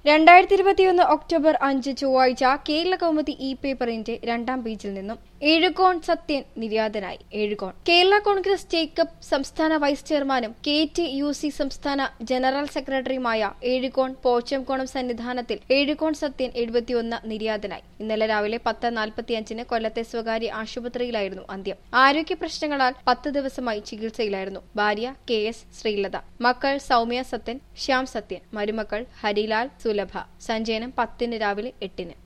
രണ്ടായിരത്തി ഇരുപത്തിയൊന്ന് ഒക്ടോബർ അഞ്ച് ചൊവ്വാഴ്ച കേരള കൗമുദി ഇ പേപ്പറിന്റെ രണ്ടാം പേജിൽ നിന്നും എഴുകോൺ സത്യൻ നിര്യാതനായി എഴുകോൺ കേരള കോൺഗ്രസ് ജേക്കബ് സംസ്ഥാന വൈസ് ചെയർമാനും കെ ടി യു സി സംസ്ഥാന ജനറൽ സെക്രട്ടറിയുമായ എഴുകോൺ പോച്ചംകോണം സന്നിധാനത്തിൽ എഴുകോൺ സത്യൻ എഴുപത്തിയൊന്ന് നിര്യാതനായി ഇന്നലെ രാവിലെ പത്ത് നാൽപ്പത്തിയഞ്ചിന് കൊല്ലത്തെ സ്വകാര്യ ആശുപത്രിയിലായിരുന്നു അന്ത്യം ആരോഗ്യ പ്രശ്നങ്ങളാൽ പത്ത് ദിവസമായി ചികിത്സയിലായിരുന്നു ഭാര്യ കെ എസ് ശ്രീലത മക്കൾ സൗമ്യ സത്യൻ ശ്യാം സത്യൻ മരുമക്കൾ ഹരിലാൽ സുലഭ സഞ്ചയനം പത്തിന് രാവിലെ എട്ടിന്